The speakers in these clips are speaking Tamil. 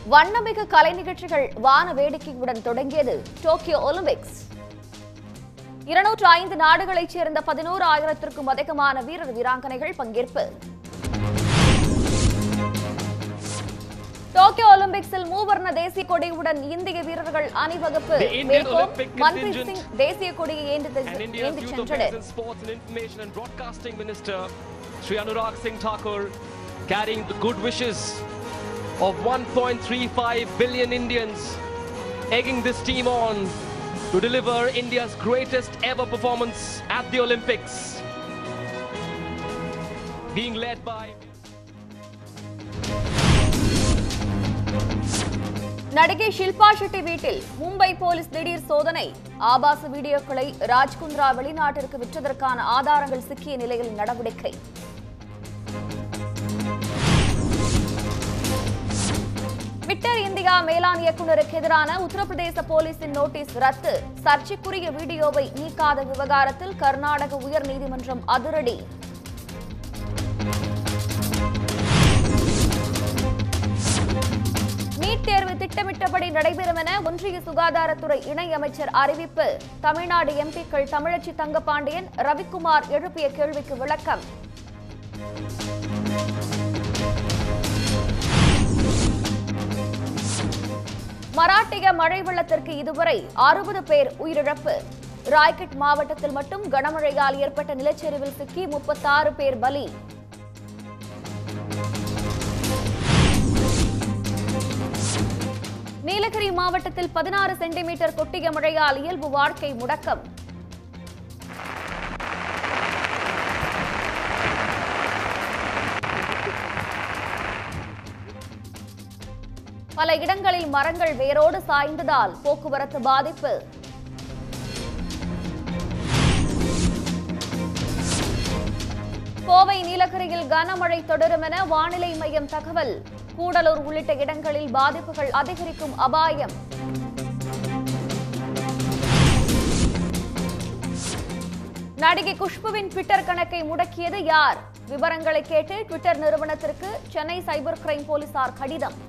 வண்ணமிகு கலை நிகழ்ச்சிகள் வான வேடிக்கையுடன் தொடங்கியது டோக்கியோ ஒலிம்பிக்ஸ் இருநூற்று ஐந்து நாடுகளைச் சேர்ந்த பதினோரு ஆயிரத்திற்கும் அதிகமான வீரர் வீராங்கனைகள் பங்கேற்பு டோக்கியோ ஒலிம்பிக்ஸில் மூவர்ண தேசிய கொடியுடன் இந்திய வீரர்கள் அணிவகுப்பு The Indian மேற்கோள் Olympic மன்பிரீத் contingent சிங் தேசிய கொடியை ஏந்தி and India's ஏந்திச் Youth சென்றனர் Affairs and Sports and Information and Broadcasting Minister Sri Anurag Singh Thakur carrying the good wishes of 1.35 billion Indians, egging this team on to deliver India's greatest ever performance at the Olympics. Being led by நடிகை ஷில்பா ஷெட்டி வீட்டில் மும்பை போலீஸ் திடீர் சோதனை ஆபாச வீடியோக்களை ராஜ்குந்த்ரா வெளிநாட்டிற்கு விற்றதற்கான ஆதாரங்கள் சிக்கிய நிலையில் நடவடிக்கை ட்விட்டர் இந்தியா மேலாண் இயக்குநருக்கு எதிரான உத்தரப்பிரதேச போலீசின் நோட்டீஸ் ரத்து சர்ச்சைக்குரிய வீடியோவை நீக்காத விவகாரத்தில் கர்நாடக உயர்நீதிமன்றம் அதிரடி நீட் தேர்வு திட்டமிட்டபடி நடைபெறும் என ஒன்றிய சுகாதாரத்துறை இணையமைச்சர் அறிவிப்பு தமிழ்நாடு எம்பிக்கள் தமிழச்சி தங்கபாண்டியன் ரவிக்குமார் எழுப்பிய கேள்விக்கு விளக்கம் மராட்டிய மழை வெள்ளத்திற்கு இதுவரை அறுபது பேர் உயிரிழப்பு ராய்கட் மாவட்டத்தில் மட்டும் கனமழையால் ஏற்பட்ட நிலச்சரிவில் சிக்கி முப்பத்தாறு பேர் பலி நீலகிரி மாவட்டத்தில் பதினாறு சென்டிமீட்டர் கொட்டிய மழையால் இயல்பு வாழ்க்கை முடக்கம் பல இடங்களில் மரங்கள் வேரோடு சாய்ந்ததால் போக்குவரத்து பாதிப்பு கோவை நீலகிரியில் கனமழை தொடரும் என வானிலை மையம் தகவல் கூடலூர் உள்ளிட்ட இடங்களில் பாதிப்புகள் அதிகரிக்கும் அபாயம் நடிகை குஷ்புவின் ட்விட்டர் கணக்கை முடக்கியது யார் விவரங்களை கேட்டு ட்விட்டர் நிறுவனத்திற்கு சென்னை சைபர் கிரைம் போலீசார் கடிதம்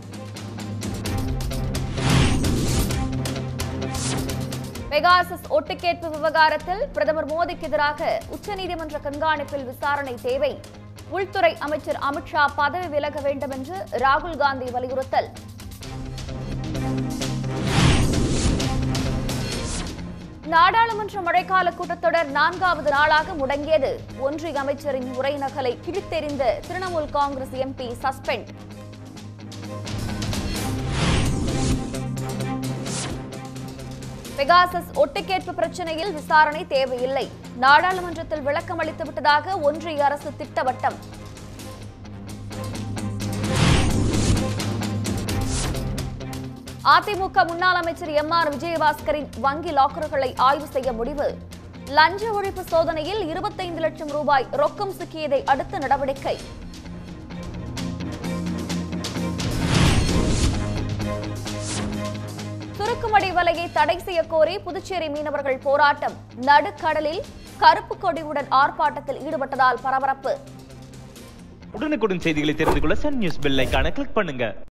பெகாசஸ் ஒட்டுக்கேட்பு விவகாரத்தில் பிரதமர் மோடிக்கு எதிராக உச்சநீதிமன்ற கண்காணிப்பில் விசாரணை தேவை உள்துறை அமைச்சர் அமித்ஷா பதவி விலக வேண்டும் என்று ராகுல் காந்தி வலியுறுத்தல் நாடாளுமன்ற மழைக்கால கூட்டத்தொடர் நான்காவது நாளாக முடங்கியது ஒன்றிய அமைச்சரின் உரை நகலை கிழித்தெறிந்த Trinamool Congress MP suspend Pegasus ஒட்டுக்கேட்பு பிரச்சனையில் விசாரணை தேவையில்லை நாடாளுமன்றத்தில் விளக்கம் அளித்து விட்டதாக ஒன்றிய அரசு திட்டவட்டம் அதிமுக முன்னாள் அமைச்சர் எம் ஆர் விஜயபாஸ்கரின் வங்கி லாக்கர்களை ஆய்வு செய்ய முடிவு லஞ்ச ஒழிப்பு சோதனையில் இருபத்தைந்து லட்சம் ரூபாய் ரொக்கம் சிக்கியதை அடுத்து நடவடிக்கை சுருக்குமடி வலையை தடை செய்ய கோரி புதுச்சேரி மீனவர்கள் போராட்டம் நடுக்கடலில் கருப்பு கொடியுடன் ஆர்ப்பாட்டத்தில் ஈடுபட்டதால் பரபரப்பு உடனுக்குடன் செய்திகளை தெரிந்து கொள்ள சன் நியூஸ் பெல் ஐகானை கிளிக் பண்ணுங்க